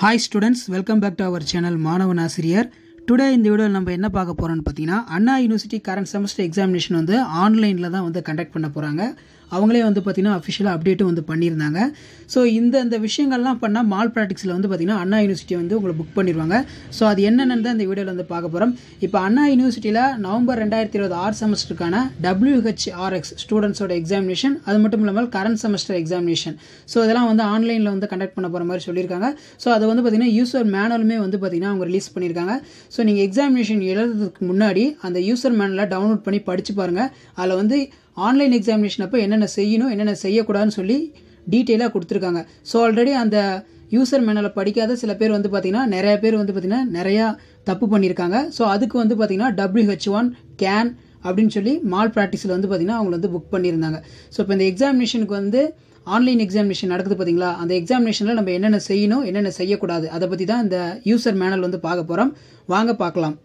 hi students welcome back to our channel Maanavan Aasiriyar today இந்த வீடியோவில் நம்ம என்ன பார்க்க போகிறோம்னு பார்த்தீங்கன்னா Anna university current semester examination வந்து ஆன்லைனில் தான் வந்து கண்டக்ட் பண்ண போகிறாங்க அவங்களே வந்து பார்த்தீங்கன்னா அஃபிஷியலாக அப்டேட்டும் வந்து பண்ணியிருந்தாங்க ஸோ இந்த இந்த விஷயங்கள்லாம் பண்ணால் மால் ப்ராக்டிக்ஸில் வந்து பார்த்தீங்கன்னா அண்ணா யூனிவர்சிட்டி வந்து உங்களை புக் பண்ணிடுவாங்க ஸோ அது என்னென்னு தான் இந்த வீடியோவில் வந்து பார்க்க போகிறோம் இப்போ அண்ணா யூனிவர்சிட்டியில் நவம்பர் ரெண்டாயிரத்தி இருபது ஆறு செமஸ்டருக்கான டபிள்யூஹெச்ஆர்எக்ஸ் ஸ்டூடெண்ட்ஸோட எக்ஸாமினேஷன் அது மட்டும் இல்லாமல் கரண்ட் செமஸ்டர் எக்ஸாமினேஷன் ஸோ இதெல்லாம் வந்து ஆன்லைனில் வந்து கண்டக்ட் பண்ண போகிற மாதிரி சொல்லியிருக்காங்க ஸோ அது வந்து பார்த்தீங்கன்னா யூசர் மேனுவலுமே வந்து பார்த்தீங்கன்னா அவங்க ரிலீஸ் பண்ணியிருக்காங்க ஸோ நீங்கள் எக்ஸாமினேஷன் எழுதுறதுக்கு முன்னாடி அந்த யூசர் மேனுவலை டவுன்லோட் பண்ணி படித்து பாருங்கள் அதில் வந்து ஆன்லைன் எக்ஸாமினேஷன் அப்போ என்னென்ன செய்யணும் என்னென்ன செய்யக்கூடாதுன்னு சொல்லி டீட்டெயிலாக கொடுத்துருக்காங்க ஸோ ஆல்ரெடி அந்த யூசர் மேனுவலை படிக்காத சில பேர் வந்து பார்த்திங்கன்னா நிறைய பேர் வந்து பார்த்திங்கன்னா நிறையா தப்பு பண்ணியிருக்காங்க ஸோ அதுக்கு வந்து பார்த்திங்கன்னா டபிள்யூஹெச் ஒன் கேன் அப்படின்னு சொல்லி மால் ப்ராக்டிஸில் வந்து பார்த்திங்கன்னா அவங்க வந்து புக் பண்ணியிருந்தாங்க ஸோ இப்போ இந்த எக்ஸாமினேஷனுக்கு வந்து ஆன்லைன் எக்ஸாமினேஷன் நடக்குது பார்த்தீங்களா அந்த எக்ஸாமினேஷனில் நம்ம என்னென்ன செய்யணும் என்னென்ன செய்யக்கூடாது அதை பற்றி தான் இந்த யூசர் மேனுவல் வந்து பார்க்க போகிறோம் வாங்க பார்க்கலாம்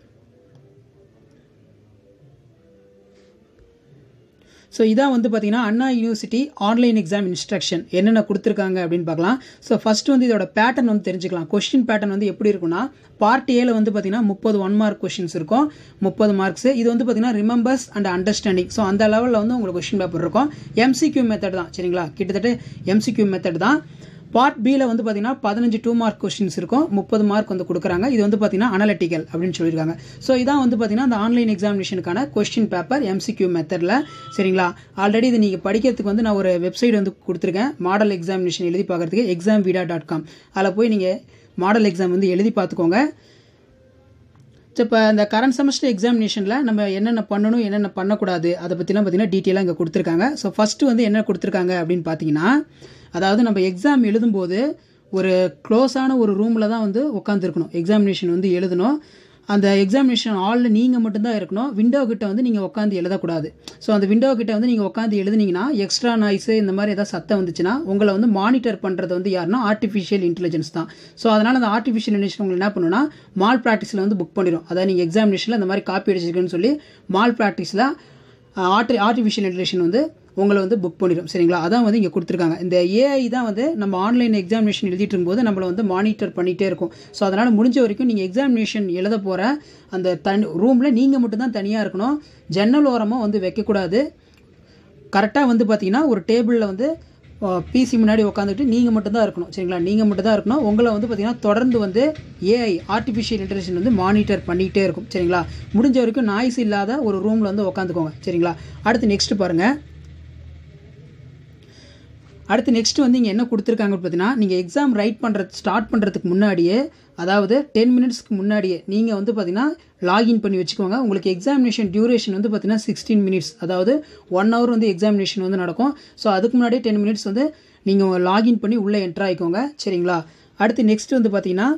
ஸோ இதான் வந்து பார்த்தீங்கன்னா Anna university online exam instruction என்னென்ன கொடுத்துருக்காங்க அப்படின்னு பார்க்கலாம் ஸோ ஃபஸ்ட்டு வந்து இதோட பேட்டர்ன் வந்து தெரிஞ்சுக்கலாம் கொஸ்டின் பேட்டர்ன் வந்து எப்படி இருக்குன்னா பார்ட் ஏல வந்து பார்த்தீங்கன்னா முப்பது ஒன் மார்க் கொஸ்டின்ஸ் இருக்கும் முப்பது மார்க்ஸ் இது வந்து பார்த்தீங்கன்னா ரிமெம்பர்ஸ் அண்ட் அண்டர்ஸ்டாண்டிங் ஸோ அந்த லெவலில் வந்து உங்களுக்கு கொஸ்டின் பேப்பர் இருக்கும் எம்சிக்யூ மெத்தட் தான் சரிங்களா கிட்டத்தட்ட எம்சிக்யூ மெத்தட் தான் பார்ட் பியில் வந்து பார்த்தீங்கன்னா பதினஞ்சு டூ மார்க் கொஸ்டின்ஸ் இருக்கும் முப்பது மார்க் வந்து கொடுக்குறாங்க இது வந்து பார்த்தீங்கன்னா அனலிட்டிக்கல் அப்படின்னு சொல்லியிருக்காங்க ஸோ இதான் வந்து பார்த்தீங்கன்னா அந்த ஆன்லைன் எக்ஸாமினேஷனுக்கான கொஸ்டின் பேப்பர் எம்சிக்யூ மெத்தடில் சரிங்களா ஆல்ரெடி இது நீங்கள் படிக்கிறதுக்கு வந்து நான் ஒரு வெப்சைட் வந்து கொடுத்துருக்கேன் மாடல் எக்ஸாமினேஷன் எழுதி பார்க்குறதுக்கு எக்ஸாம் வீடா டாட் காம் அதில் போய் நீங்கள் மாடல் எக்ஸாம் வந்து எழுதி பார்த்துக்கோங்க ஸோ இப்போ இந்த கரண்ட் செமஸ்டர் எக்ஸாமினேஷனில் நம்ம என்னென்ன பண்ணணும் என்னென்ன பண்ணக்கூடாது அதை பற்றிலாம் பார்த்தீங்கன்னா டீட்டெயிலாக இங்கே கொடுத்துருக்காங்க ஸோ ஃபஸ்ட்டு வந்து என்ன கொடுத்துருக்காங்க அப்படின்னு பார்த்தீங்கன்னா அதாவது நம்ம எக்ஸாம் எழுதும்போது ஒரு க்ளோஸான ஒரு ரூமில் தான் வந்து உட்காந்துருக்கணும் எக்ஸாமினேஷன் வந்து எழுதணும் அந்த எக்ஸாமினேஷன் ஹாலில் நீங்கள் மட்டும்தான் இருக்கணும் விண்டோ கிட்ட வந்து நீங்கள் உட்காந்து எழுதக்கூடாது ஸோ அந்த விண்டோ கிட்ட வந்து நீங்கள் உட்காந்து எழுதுனீங்கன்னா எக்ஸ்ட்ரா நாய்ஸு இந்த மாதிரி ஏதாவது சத்தம் வந்துச்சுன்னா உங்களை வந்து மானிட்டர் பண்ணுறது வந்து யாருன்னா ஆர்டிஃபிஷியல் இன்டெலிஜென்ஸ் தான் ஸோ அதனால் அந்த ஆர்டிஃபிஷியல் இன்டெலிஜென்ஸ் உங்களுக்கு என்ன பண்ணுன்னா மால் ப்ராக்டிஸில் வந்து புக் பண்ணிடும் அதாவது நீங்கள் எக்ஸாமினேஷனில் இந்த மாதிரி காப்பி அடிச்சிருக்குன்னு சொல்லி மால் ப்ராக்டிஸில் ஆர்டி ஆர்டிஃபிஷியல் இன்டெலிஜென்ஸ் வந்து உங்களை வந்து புக் பண்ணிடும் சரிங்களா அதான் வந்து இங்கே கொடுத்துருக்காங்க இந்த ஏஐ தான் வந்து நம்ம ஆன்லைன் எக்ஸாமினேஷன் எழுதிட்டு இருக்கும்போது நம்மளை வந்து மானிட்டர் பண்ணிகிட்டே இருக்கும் ஸோ அதனால் முடிஞ்ச வரைக்கும் நீங்கள் எக்ஸாமினேஷன் எழுத போகிற அந்த தனி ரூமில் நீங்கள் மட்டும்தான் தனியாக இருக்கணும் ஜன்னல் ஓரமாக வந்து வைக்கக்கூடாது கரெக்டாக வந்து பார்த்தீங்கன்னா ஒரு டேபிளில் வந்து பிசி முன்னாடி உட்காந்துட்டு நீங்கள் மட்டும்தான் இருக்கணும் சரிங்களா நீங்கள் மட்டும் தான் இருக்கணும் உங்களை வந்து பார்த்தீங்கன்னா தொடர்ந்து வந்து ஏஐ ஆர்டிஃபிஷியல் இன்டெலிஜென்ஸ் வந்து மானிட்டர் பண்ணிகிட்டே இருக்கும் சரிங்களா முடிஞ்ச வரைக்கும் நாய்ஸ் இல்லாத ஒரு ரூமில் வந்து உட்காந்துக்கோங்க சரிங்களா அடுத்து நெக்ஸ்ட் பாருங்கள் அடுத்து நெக்ஸ்ட் வந்து இங்கே என்ன கொடுத்துருக்காங்க பார்த்தீங்கன்னா நீங்கள் எக்ஸாம் ரைட் பண்ணுறது ஸ்டார்ட் பண்ணுறதுக்கு முன்னாடியே அதாவது டென் மினிட்ஸ்க்கு முன்னாடியே நீங்கள் வந்து பார்த்தீங்கன்னா லாகின் பண்ணி வச்சுக்கோங்க உங்களுக்கு எக்ஸாமினேஷன் டியூரேஷன் வந்து பார்த்தீங்கன்னா சிக்ஸ்டீன் மினிட்ஸ் அதாவது ஒன் ஹவர் வந்து எக்ஸாமினேஷன் வந்து நடக்கும் ஸோ அதுக்கு முன்னாடியே டென் மினிட்ஸ் வந்து நீங்கள் லாகின் பண்ணி உள்ளே என்ட்ரு ஆகிக்கோங்க சரிங்களா அடுத்து நெக்ஸ்ட் வந்து பார்த்தீங்கன்னா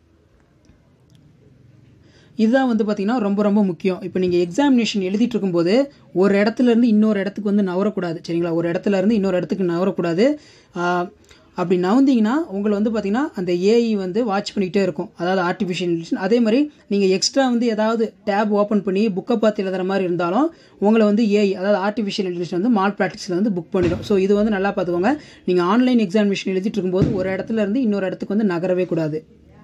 இதுதான் வந்து பார்த்திங்கன்னா ரொம்ப ரொம்ப முக்கியம் இப்போ நீங்கள் எக்ஸாமினேஷன் எழுதிட்டு இருக்கும்போது ஒரு இடத்துலேருந்து இன்னொரு இடத்துக்கு வந்து நவரக்கூடாது சரிங்களா ஒரு இடத்துல இருந்து இன்னொரு இடத்துக்கு நவரக்கூடாது அப்படி நவந்தீங்கன்னா உங்களை வந்து பார்த்திங்கன்னா அந்த ஏஐ வந்து வாட்ச் பண்ணிகிட்டே இருக்கும் அதாவது ஆர்டிஃபிஷியல் இன்டெலிஜென்ஸ் அதே மாதிரி நீங்கள் எக்ஸ்ட்ரா வந்து ஏதாவது டேப் ஓப்பன் பண்ணி புக்கை பார்த்து எழுதுற மாதிரி இருந்தாலும் உங்களை வந்து ஏஐ அதாவது ஆர்டிஃபிஷியல் இன்டெலிஜென்ஸ் வந்து மால் ப்ராக்டிஸில் வந்து புக் பண்ணிடும் ஸோ இது வந்து நல்லா பார்த்துக்கோங்க நீங்கள் ஆன்லைன் எக்ஸாமினேஷன் எழுதிட்டு இருக்கும்போது ஒரு இடத்துல இருந்து இன்னொரு இடத்துக்கு வந்து நகரவே கூடாது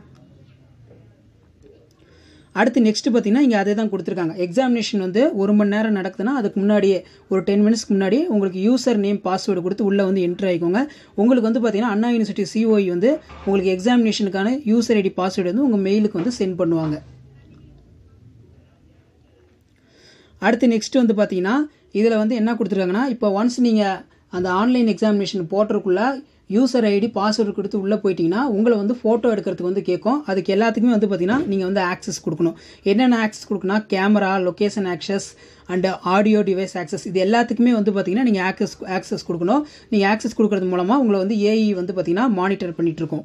அடுத்து நெக்ஸ்ட் பார்த்தீங்கன்னா இங்கே அதே தான் கொடுத்துருக்காங்க எக்ஸாமினேஷன் வந்து ஒரு மணி நேரம் நடக்குதுன்னா அதுக்கு முன்னாடியே ஒரு டென் மினிட்ஸ்க்கு முன்னாடியே உங்களுக்கு யூசர் நேம் பாஸ்வேர்டு கொடுத்து உள்ளே வந்து என்ட்ரு ஆகிக்கோங்க உங்களுக்கு வந்து பார்த்தீங்கன்னா அண்ணா யூனிவர்சிட்டி சிஓஇ வந்து உங்களுக்கு எக்ஸாமினேஷனுக்கான யூசர் ஐடி பாஸ்வேர்டு வந்து உங்கள் மெயிலுக்கு வந்து சென்ட் பண்ணுவாங்க அடுத்து நெக்ஸ்ட் வந்து பார்த்தீங்கன்னா இதில் வந்து என்ன கொடுத்துருக்காங்கன்னா இப்போ ஒன்ஸ் நீங்கள் அந்த ஆன்லைன் எக்ஸாமினேஷன் போர்ட்டருக்குள்ளே யூசர் ஐடி பாஸ்வேர்டு கொடுத்து உள்ளே போயிட்டீங்கன்னா உங்களை வந்து ஃபோட்டோ எடுக்கிறதுக்கு வந்து கேட்கும் அதுக்கு எல்லாத்துக்குமே வந்து பார்த்தீங்கன்னா நீங்கள் வந்து ஆக்சஸ் கொடுக்கணும் என்னென்ன ஆக்சஸ் கொடுக்கணும் camera location access and audio device access இது எல்லாத்துக்குமே வந்து பார்த்தீங்கன்னா நீங்கள் ஆக்சஸ் ஆக்சஸ் கொடுக்கணும் நீங்கள் ஆக்சஸ் கொடுக்கறது மூலமாக உங்களை வந்து ஏஇ வந்து பார்த்தீங்கன்னா மானிட்டர் பண்ணிகிட்டு இருக்கோம்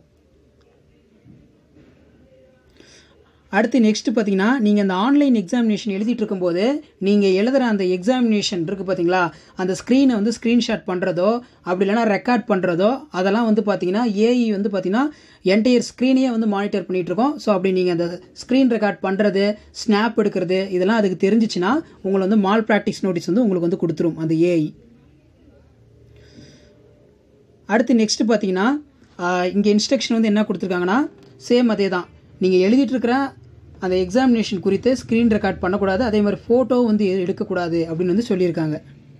அடுத்து நெக்ஸ்ட் பார்த்தீங்கன்னா நீங்கள் அந்த ஆன்லைன் எக்ஸாமினேஷன் எழுதிட்டு இருக்கும்போது நீங்கள் எழுதுகிற அந்த எக்ஸாமினேஷன் இருக்குது பார்த்தீங்களா அந்த ஸ்க்ரீனை வந்து ஸ்க்ரீன்ஷாட் பண்ணுறதோ அப்படி இல்லைனா ரெக்கார்ட் பண்ணுறதோ அதெல்லாம் வந்து பார்த்தீங்கன்னா ஏஇ வந்து பார்த்தீங்கன்னா என்டையர் ஸ்க்ரீனையே வந்து மானிட்டர் பண்ணிகிட்டு இருக்கோம் ஸோ அப்படி நீங்கள் அந்த ஸ்க்ரீன் ரெக்கார்ட் பண்ணுறது ஸ்னாப் எடுக்கிறது இதெல்லாம் அதுக்கு தெரிஞ்சிச்சுன்னா உங்களை வந்து மால் ப்ராக்டிஸ் நோட்டீஸ் வந்து உங்களுக்கு வந்து கொடுத்துரும் அந்த ஏஐ அடுத்து நெக்ஸ்ட் பார்த்தீங்கன்னா இங்கே இன்ஸ்ட்ரக்ஷன் வந்து என்ன கொடுத்துருக்காங்கன்னா சேம் அதே தான் நீங்கள் எழுதிட்டு இருக்கிற அந்த எக்ஸாமினேஷன் குறித்து ஸ்க்ரீன் ரெக்கார்ட் பண்ணக்கூடாது அதே மாதிரி ஃபோட்டோ வந்து எடுக்கக்கூடாது அப்படின்னு வந்து சொல்லியிருக்காங்க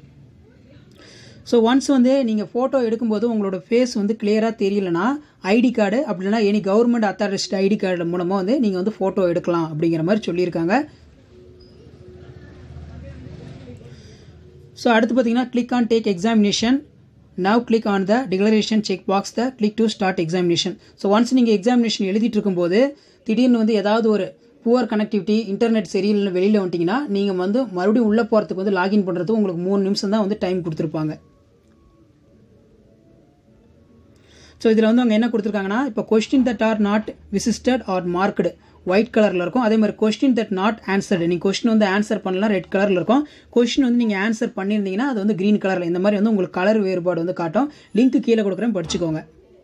ஸோ ஒன்ஸ் வந்து நீங்கள் ஃபோட்டோ எடுக்கும்போது உங்களோட ஃபேஸ் வந்து கிளியராக தெரியலனா ஐடி கார்டு அப்படின்னா any government authorised ID card மூலமாக வந்து நீங்கள் வந்து ஃபோட்டோ எடுக்கலாம் அப்படிங்கிற மாதிரி சொல்லியிருக்காங்க ஸோ அடுத்து பார்த்தீங்கன்னா click on take examination now click on the declaration check box the click to start examination so once நீங்கள் எக்ஸாமினேஷன் எழுதிட்டு இருக்கும்போது திடீர்னு வந்து ஏதாவது ஒரு புவர் கனெக்டிவிட்டி இன்டர்நெட் சரியில்லைன்னு வெளியில் வந்துட்டிங்கன்னா நீங்கள் வந்து மறுபடியும் உள்ளே போகிறதுக்கு வந்து லாகின் பண்ணுறது உங்களுக்கு மூணு நிமிஷம் தான் வந்து டைம் கொடுத்துருப்பாங்க ஸோ இதில் வந்து அவங்க என்ன கொடுத்துருக்காங்கன்னா இப்போ question that are not visited are marked white கலரில் இருக்கும் அதே மாதிரி கொஸ்டின் தட் நாட் ஆன்சர்டு நீங்கள் கொஸ்டின் வந்து ஆன்சர் பண்ணலாம் ரெட் கலரில் இருக்கும் கொஸ்டின் வந்து நீங்கள் ஆன்சர் பண்ணியிருந்தீங்கன்னா அது வந்து க்ரீன் கலரில் இந்த மாதிரி வந்து உங்களுக்கு கலர் வேறுபாடு வந்து காட்டும் லிங்க் கீழே கொடுக்குறேன் படிச்சுக்கோங்க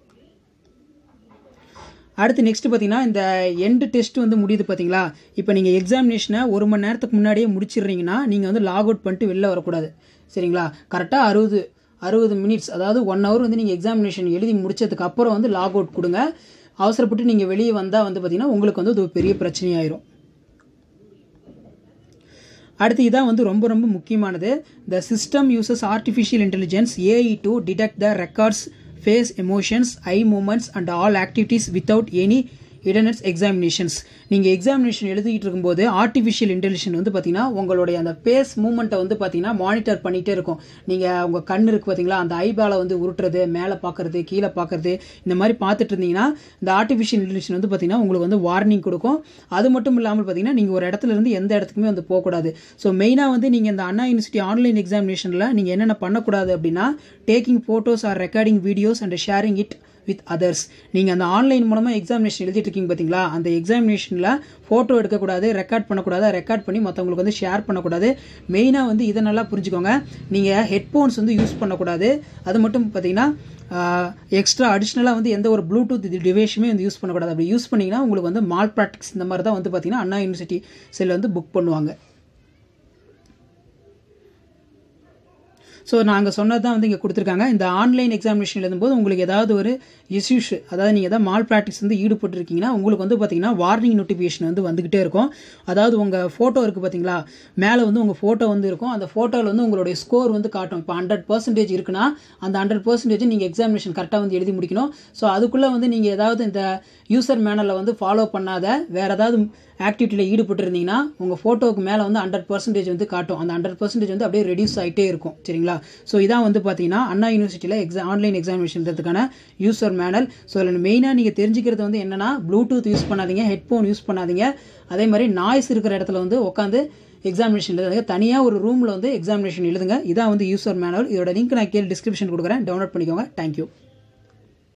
அடுத்து நெக்ஸ்ட் பார்த்தீங்கன்னா இந்த எண்டு டெஸ்ட் வந்து முடியுது பார்த்தீங்களா இப்போ நீங்கள் எக்ஸாமினேஷனை ஒரு மணி நேரத்துக்கு முன்னாடியே முடிச்சிடுறீங்கன்னா நீங்கள் வந்து லாக் அவுட் பண்ணிட்டு வெளில வரக்கூடாது சரிங்களா கரெக்டாக அறுபது அறுபது மினிட்ஸ் அதாவது ஒன் ஹவர் வந்து நீங்கள் எக்ஸாமினேஷன் எழுதி முடிச்சதுக்கு அப்புறம் வந்து லாக் அவுட் கொடுங்க அவசரப்பட்டு நீங்கள் வெளியே வந்தால் வந்து பார்த்தீங்கன்னா உங்களுக்கு வந்து அது ஒரு பெரிய பிரச்சனையாயிரும் அடுத்து இதான் வந்து ரொம்ப ரொம்ப முக்கியமானது the system uses artificial intelligence AI to detect the records face emotions eye movements and all activities without any இடனட்ஸ் எக்ஸாமினேஷன்ஸ் நீங்கள் எக்ஸாமினேஷன் எழுதிட்டு இருக்கும்போது ஆர்டிஃபிஷியல் இன்டெலிஜென்ஸ் வந்து பார்த்தீங்கன்னா உங்களுடைய அந்த பேஸ் மூமெண்ட்டை வந்து பார்த்தீங்கன்னா மானிட்டர் பண்ணிகிட்டே இருக்கும் நீங்கள் உங்கள் கண் இருக்குது பார்த்தீங்களா அந்த ஐபாலை வந்து உருட்டுறது மேலே பார்க்குறது கீழே பார்க்குறது இந்த மாதிரி பார்த்துட்டு இருந்தீங்கன்னா இந்த ஆர்டிஃபிஷியல் இன்டெலிஜென்ஸ் வந்து பார்த்தீங்கன்னா உங்களுக்கு வந்து வார்னிங் கொடுக்கும் அது மட்டும் இல்லாமல் பார்த்தீங்கன்னா நீங்கள் ஒரு இடத்துல இருந்து எந்த இடத்துக்குமே வந்து போகக்கூடாது ஸோ மெயினாக வந்து நீங்கள் இந்த அண்ணா யூனிவர்சிட்டி ஆன்லைன் எக்ஸாமினேஷனில் நீங்கள் என்னென்ன பண்ணக்கூடாது அப்படின்னா taking photos or recording videos and sharing it with others நீங்கள் அந்த ஆன்லைன் மூலமாக எக்ஸாமினேஷன் எழுதிட்டு இருக்கீங்க பார்த்தீங்களா அந்த எக்ஸாமினேஷனில் ஃபோட்டோ எடுக்கக்கூடாது ரெக்கார்ட் பண்ணக்கூடாது ரெக்கார்ட் பண்ணி மற்றவங்களுக்கு வந்து ஷேர் பண்ணக்கூடாது மெயினாக வந்து இதை நல்லா புரிஞ்சுக்கோங்க நீங்கள் ஹெட்ஃபோன்ஸ் வந்து யூஸ் பண்ணக்கூடாது அது மட்டும் பார்த்தீங்கன்னா எக்ஸ்ட்ரா அடிஷ்னலாக வந்து எந்த ஒரு ப்ளூடூத் டிவைஸுமே வந்து யூஸ் பண்ணக்கூடாது அப்படி யூஸ் பண்ணிங்கன்னா உங்களுக்கு வந்து மால் ப்ராக்டிக்ஸ் இந்த மாதிரி தான் வந்து பார்த்தீங்கன்னா அண்ணா யூனிவர்சிட்டி செல் வந்து புக் பண்ணுவாங்க ஸோ நாங்கள் சொன்னது தான் வந்து இங்கே கொடுத்துருக்காங்க இந்த ஆன்லைன் எக்ஸாமினேஷன் எழுதும்போது உங்களுக்கு ஏதாவது ஒரு இஷ்யூஸ் அதாவது நீங்கள் ஏதாவது மால் ப்ராக்டிஸ் வந்து ஈடுபட்டிருக்கீங்கன்னா உங்களுக்கு வந்து பார்த்தீங்கன்னா வார்னிங் நோட்டிஃபிகேஷன் வந்து வந்துகிட்டே இருக்கும் அதாவது உங்கள் ஃபோட்டோ இருக்குது பார்த்தீங்களா மேலே வந்து உங்கள் ஃபோட்டோ வந்து இருக்கும் அந்த ஃபோட்டோவில் வந்து உங்களுடைய ஸ்கோர் வந்து காட்டும் இப்போ ஹண்ட்ரட் பர்சன்டேஜ் இருக்குன்னா அந்த ஹண்ட்ரட் பர்சன்டேஜ் நீங்கள் எக்ஸாமினேஷன் கரெக்டாக வந்து எழுதி முடிக்கணும் ஸோ அதுக்குள்ளே வந்து நீங்கள் ஏதாவது இந்த யூசர் மேனலில் வந்து ஃபாலோ பண்ணாத வேறு ஏதாவது ஆக்டிவிட்டியில் ஈடுபட்டிருந்தீங்கன்னா உங்கள் ஃபோட்டோவுக்கு மேலே வந்து ஹண்ட்ரட் பர்சன்டேஜ் வந்து காட்டும் அந்த ஹண்ட்ரட் பர்சன்டேஜ் வந்து அப்படியே ரெடியூஸ் ஆகிட்டே இருக்கும் சரிங்களா ஸோ இதான் வந்து பார்த்தீங்கன்னா அண்ணா யூனிவர்சிட்டியில் எக்ஸாம் ஆன்லைன் எக்ஸாமினேஷன்றதுக்கான யூசர் மேனல் ஸோ அதில் மெயினாக நீங்கள் தெரிஞ்சுக்கிறது வந்து என்னென்னா ப்ளூடூத் யூஸ் பண்ணாதீங்க ஹெட்ஃபோன் யூஸ் பண்ணாதீங்க அதே மாதிரி நாய்ஸ் இருக்கிற இடத்துல வந்து உட்காந்து எக்ஸாமினேஷன் எழுதுங்க தனியாக ஒரு ரூமில் வந்து எக்ஸாமினேஷன் எழுதுங்க இதான் வந்து யூசர் மேனுவல் இதோட லிங்க் நான் கீழே டிஸ்கிரிப்ஷன் கொடுக்குறேன் டவுன்லோட் பண்ணிக்கோங்க தேங்க்யூ